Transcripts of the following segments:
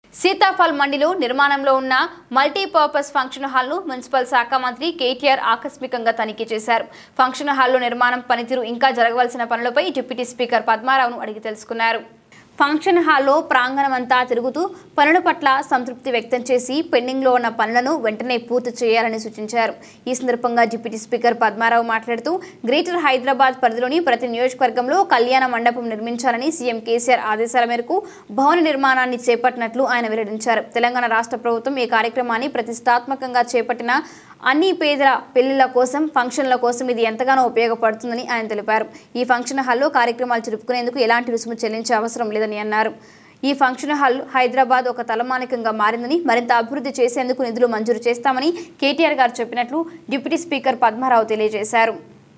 సీతాఫల్ మండిలో నిర్మాణంలో ఉన్న multipurpose function హాల్ను municipal శాఖ మంత్రి కేటీఆర్ ఆకస్మికంగా తనిఖీ చేశారు ఫంక్షన్ హాల్లో నిర్మాణం పనితీరు ఇంకా జరగవలసిన పనులపై డిప్యూటీ స్పీకర్ పద్మారావును అడిగి తెలుసుకున్నారు ఫంక్షన్ హాల్లో ప్రాంగణమంతా తిరుగుతూ పనుల పట్ల సంతృప్తి వ్యక్తం చేసి పెండింగ్లో ఉన్న పనులను వెంటనే పూర్తి చేయాలని సూచించారు ఈ సందర్భంగా డిప్యూటీ స్పీకర్ పద్మారావు మాట్లాడుతూ గ్రేటర్ హైదరాబాద్ పరిధిలోని ప్రతి నియోజకవర్గంలో కళ్యాణ మండపం నిర్మించాలని సీఎం కేసీఆర్ ఆదేశాల మేరకు భవన నిర్మాణాన్ని చేపట్టినట్లు ఆయన వెల్లడించారు తెలంగాణ రాష్ట్ర ప్రభుత్వం ఈ కార్యక్రమాన్ని ప్రతిష్టాత్మకంగా చేపట్టిన అన్ని పేదల పెళ్లిళ్ల కోసం ఫంక్షన్ల కోసం ఇది ఎంతగానో ఉపయోగపడుతుందని ఆయన తెలిపారు ఈ ఫంక్షన్ హాల్లో కార్యక్రమాలు జరుపుకునేందుకు ఎలాంటి రుసుము చెల్లించే అవసరం లేదని అన్నారు ఈ ఫంక్షన్ హాల్ హైదరాబాద్ ఒక తలమానికంగా మారిందని మరింత అభివృద్ధి చేసేందుకు నిధులు మంజూరు చేస్తామని కేటీఆర్ గారు చెప్పినట్లు డిప్యూటీ స్పీకర్ పద్మారావు తెలియజేశారు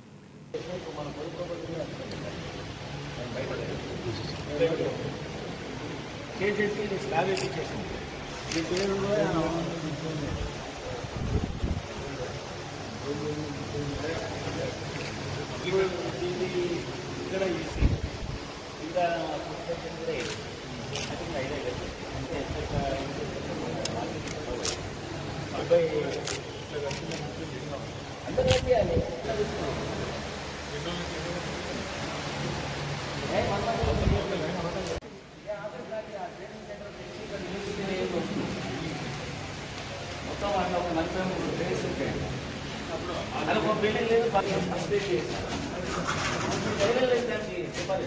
చేసేసి ఇది స్లాబ్ వేపించేసింది ఈ పేరు ఇది ఇక్కడ ఈసీ ఇంకా పుస్తకం కూడా వేసి I think ఐదే కదా అంటే ఎంత డెబ్బై అందరూ చేయాలి మొత్తం వాళ్ళు ఒక నలభై మూడు డేస్ ఉంటాయి అది ఒక బిల్డింగ్ లేదు బాగా కంప్లీట్ చేశారు బిల్డింగ్ లేదు దానికి చెప్పాలి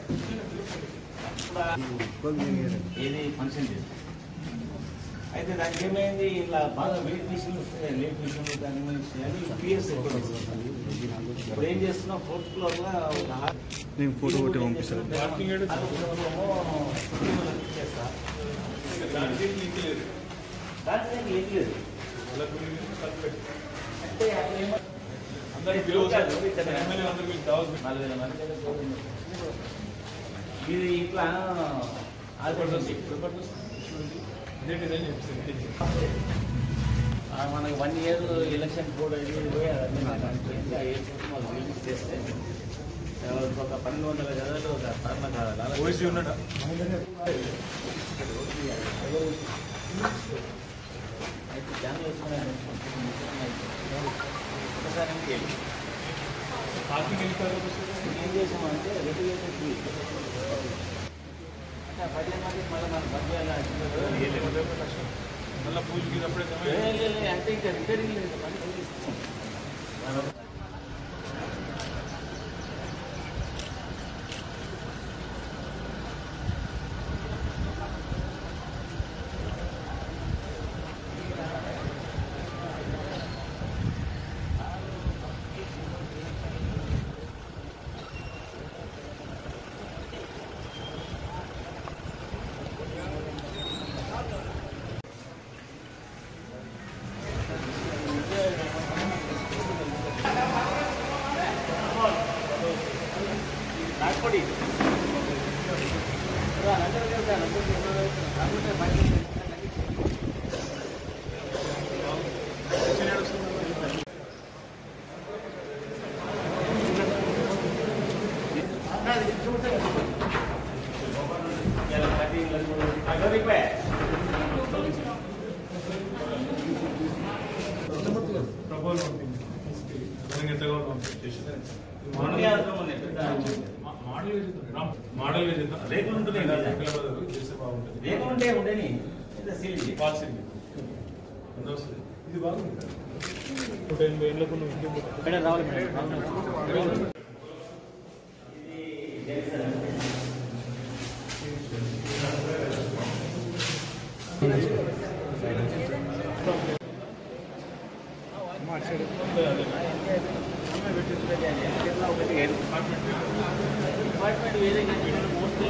ఏది ఫంక్షన్ చేస్తాం అయితే దానికి ఏమైంది ఇలా బాగా వెయిట్ మిషన్లు వస్తున్నాయి లేట్ మిషన్లు దాని మీద అని పిఎస్ ఇప్పుడు ఏం చేస్తున్నాం ఫోర్త్ ఫ్లోర్ లో ఒక ఆ- నేను ఫోటో కొట్టి పంపిస్తాను నాలుగు ఫ్లోర్లో ఏమో కుటుంబాలకు ఇచ్చేస్తా. దాంట్లో ఏం లేదు అంటే అక్కడ ఏమో నాలుగు వేల మంది కదా చూడండి. ఇది ఇట్లా ఆల్పడుతుంది ఆ, మనకి వన్ ఇయర్ ఎలక్షన్ కోడ్ అది ఇది పోయి అవన్నీ నాకు అనిపోయింది ఆ ఏజ్ వాళ్ళు రిలీజ్ చేస్తే ఆ, ఒక పన్నెండు వందల గదాలు ఒక సార్లు కావాలి ఓసీ ఉన్నాడా అయితే జామ్ చేసుకున్నాను ఒకసారి ఏం చేయాలి ఏం చేసామంటే రెగ్యులేటర్ ఫీ అంటే ఆ పదిహేను మందికి మళ్ళీ మనం పంపించాలి మళ్ళీ పూజకి అప్పుడే అంటే ఇంకా రిటైరింగ్ లేదు మళ్ళీ పంపిస్తాం. మనం నాటుకోడి మోడల్ గా చేద్దాం రేకులు ఉంటున్నాయి కదా. హైదరాబాద్ చేస్తే బాగుంటుంది రేకులు ఉంటే ఉండని ఇది సీల్ పాలసీ ఎంత వస్తుంది ఇది బాగుంది నూట ఎనభై ఏళ్ళకు మేడం రావాలి మేడం డిపార్ట్మెంట్ వేరే మోస్ట్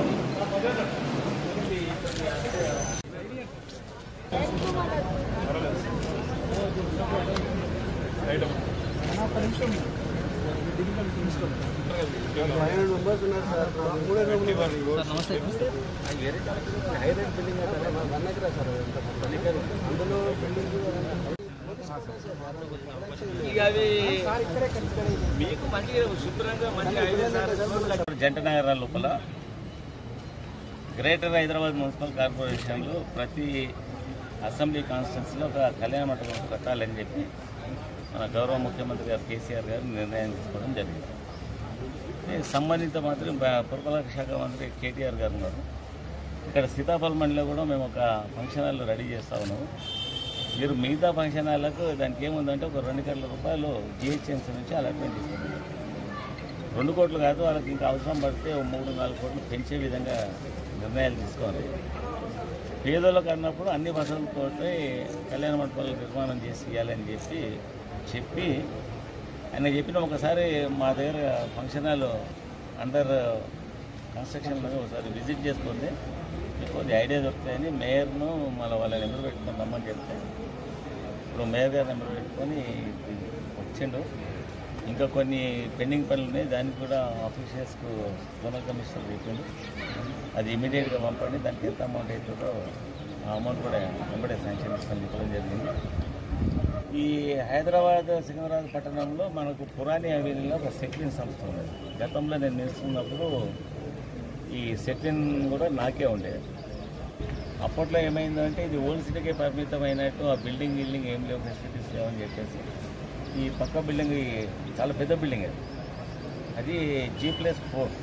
ఇక అవి మీకు మంచిగా శుభ్రంగా మంచిగా ఐదు సార్లు జంట నగరాల లోపల గ్రేటర్ హైదరాబాద్ మున్సిపల్ కార్పొరేషన్లో ప్రతి అసెంబ్లీ కాన్స్టిట్యున్సీలో ఒక కళ్యాణ మండపం కట్టాలని చెప్పి మన గౌరవ ముఖ్యమంత్రి గారు కేసీఆర్ గారు నిర్ణయం తీసుకోవడం జరిగింది ఈ సంబంధిత మంత్రి బ- పురపాలక శాఖ మంత్రి కేటీఆర్ గారు ఉన్నారు ఇక్కడ సీతాఫల్ మండిలో కూడా మేము ఒక ఫంక్షన్ హాల్ రెడీ చేస్తా ఉన్నాము మీరు మిగతా ఫంక్షన్ హాల్లకు దానికి ఏముందంటే ఒక రెండు కోట్ల రూపాయలు జిహెచ్ఎంసీ నుంచి అలాట్మెంట్ తీసుకున్నారు రెండు కోట్లు కాదు వాళ్ళకి ఇంకా అవసరం పడితే ఓ మూడు నాలుగు కోట్లు పెంచే విధంగా నిర్ణయాలు తీసుకోవాలి పేదోళ్ళకి అన్నప్పుడు అన్ని వసతులతో కళ్యాణ మండపాలు నిర్మాణం చేసి ఇవ్వాలని చెప్పి చెప్పి ఆయన చెప్పిన ఒకసారి మా దగ్గర ఫంక్షన్ హాల్ అండర్ కన్స్ట్రక్షన్లో ఒకసారి విజిట్ చేసుకుంటే మీకు కొద్ది ఐడియా దొరుకుతాయని మేయర్ను మళ్ళీ వాళ్ళ నెంబర్ పెట్టుకొని రమ్మని చెప్తే ఇప్పుడు మేయర్ గారి నెంబర్ పెట్టుకొని వచ్చిండు ఇంకా కొన్ని పెండింగ్ పనులు ఉన్నాయి దానికి కూడా ఆఫీషియల్స్కు జోనల్ కమిషనర్ చెప్పిండు అది ఇమీడియట్గా పంపండి దానికి ఎంత అమౌంట్ అవుతుందో ఆ అమౌంట్ కూడా వెంబడే శాంక్షన్ తీసుకొని చెప్పడం జరిగింది ఈ హైదరాబాద్ సికింద్రాబాద్ పట్టణంలో మనకు పురాణి అవీనిలో ఒక సెట్లిన్ సంస్థ ఉన్నది గతంలో నేను నిలుస్తున్నప్పుడు ఈ సెట్లిన్ కూడా నాకే ఉండేది అప్పట్లో ఏమైందంటే ఇది ఓల్డ్ సిటీకే పరిమితమైనట్టు ఆ బిల్డింగ్ బిల్డింగ్ ఏం లేవు ఫెసిలిటీస్ లేవని చెప్పేసి ఈ పక్క బిల్డింగ్ ఈ- చాలా పెద్ద బిల్డింగ్ అది అది జీ ప్లస్ ఫోర్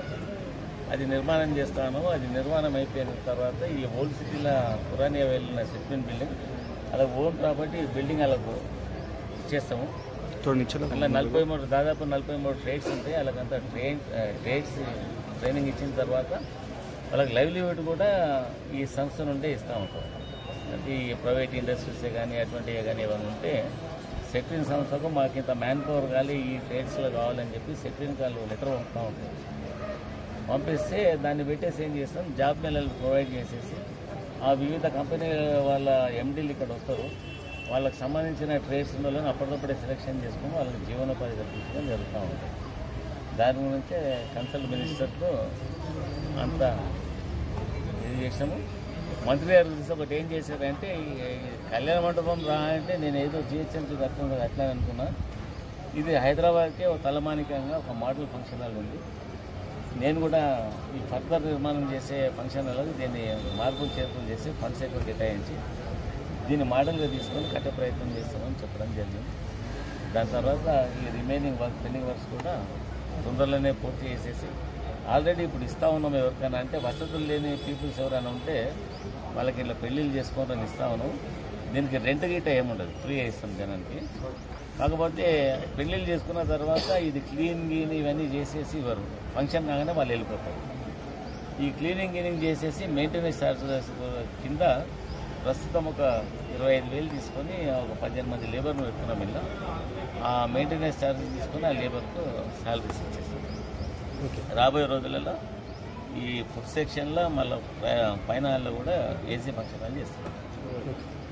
అది నిర్మాణం చేస్తాను అది నిర్మాణం అయిపోయిన తర్వాత ఈ ఓల్డ్ సిటీలో పురాణియా వెళ్ళిన సెట్మెంట్ బిల్డింగ్ అలా ఓన్ ప్రాపర్టీ బిల్డింగ్ అలాగ చేస్తాము అలా నలభై మూడు దాదాపు నలభై మూడు ట్రేడ్స్ ఉంటాయి అలాగంతా ట్రైన్ ట్రేడ్స్ ట్రైనింగ్ ఇచ్చిన తర్వాత వాళ్ళకి లైవ్లీహుడ్ కూడా ఈ సంస్థ నుండే ఇస్తూ ఉంటాం అంటే ఈ ప్రైవేట్ ఇండస్ట్రీసే కానీ అటువంటివి కానీ ఏమైనా ఉంటే సెక్టరీన్ సంస్థకు మాకు ఇంత మ్యాన్ పవర్ కానీ ఈ ట్రేడ్స్లో కావాలని చెప్పి సెక్టరీన్ కాళ్ళు లెటర్ పంపుతూ ఉంటాం పంపిస్తే దాన్ని పెట్టేసి ఏం చేస్తాం జాబ్ మేళలు ప్రొవైడ్ చేసేసి ఆ వివిధ కంపెనీ వాళ్ళ ఎండీలు ఇక్కడ వస్తారు వాళ్ళకి సంబంధించిన ట్రేడ్స్ వాళ్ళని అప్పటికప్పుడే సెలెక్షన్ చేసుకుని వాళ్ళకి జీవనోపాధి కల్పించడం జరుగుతూ ఉంటుంది దాని గురించే కన్సల్ట్ మినిస్టర్తో అంతా ఇది చేసాము మంత్రి గారు చూసి ఒకటి ఏం చేశారంటే ఈ ఈ కళ్యాణ మండపం రా అంటే నేను ఏదో జిహెచ్ఎంసీ కట్టుకుంది అట్లా అనుకున్నా ఇది హైదరాబాద్కే ఒక తలమానికంగా ఒక మోడల్ ఫంక్షన్ హాల్ ఉంది నేను కూడా ఈ ఫర్దర్ నిర్మాణం చేసే ఫంక్షన్ హాల్కి దీన్ని మార్పులు చేర్పులు చేసి ఫండ్స్ ఎక్కువ కేటాయించి దీన్ని మోడల్గా తీసుకొని కట్టే ప్రయత్నం చేస్తామని చెప్పడం జరిగింది దాని తర్వాత ఈ రిమైనింగ్ వర్క్ పెండింగ్ వర్క్స్ కూడా తొందరలోనే పూర్తి చేసేసి ఆల్రెడీ ఇప్పుడు ఇస్తా ఉన్నాం ఎవరికైనా అంటే వసతులు లేని పీపుల్స్ ఎవరైనా ఉంటే వాళ్ళకి ఇలా పెళ్ళిళ్ళు చేసుకోవాలని ఇస్తా ఉన్నాం దీనికి రెంట్ గిట్ట ఏముండదు ఫ్రీ ఇస్తాం జనానికి కాకపోతే పెళ్ళిళ్ళు చేసుకున్న తర్వాత ఇది క్లీన్ గీన్ ఇవన్నీ చేసేసి ఇవ్వరు ఫంక్షన్ కాగానే వాళ్ళు వెళ్ళిపోతారు ఈ క్లీనింగ్ గీనింగ్ చేసేసి మెయింటెనెన్స్ ఛార్జెస్ కింద ప్రస్తుతం ఒక ఇరవై ఐదు వేలు తీసుకొని ఒక పద్దెనిమిది మంది లేబర్ను పెట్టుకున్నాం ఇలా ఆ మెయింటెనెన్స్ ఛార్జెస్ తీసుకొని ఆ లేబర్కు శాలరీస్ ఇచ్చేస్తాం రాబోయే రోజులలో ఈ ఫుడ్ సెక్షన్లో మళ్ళీ పైన హాల్లో కూడా ఏసీ ఫంక్షన్ హాల్ చేస్తాం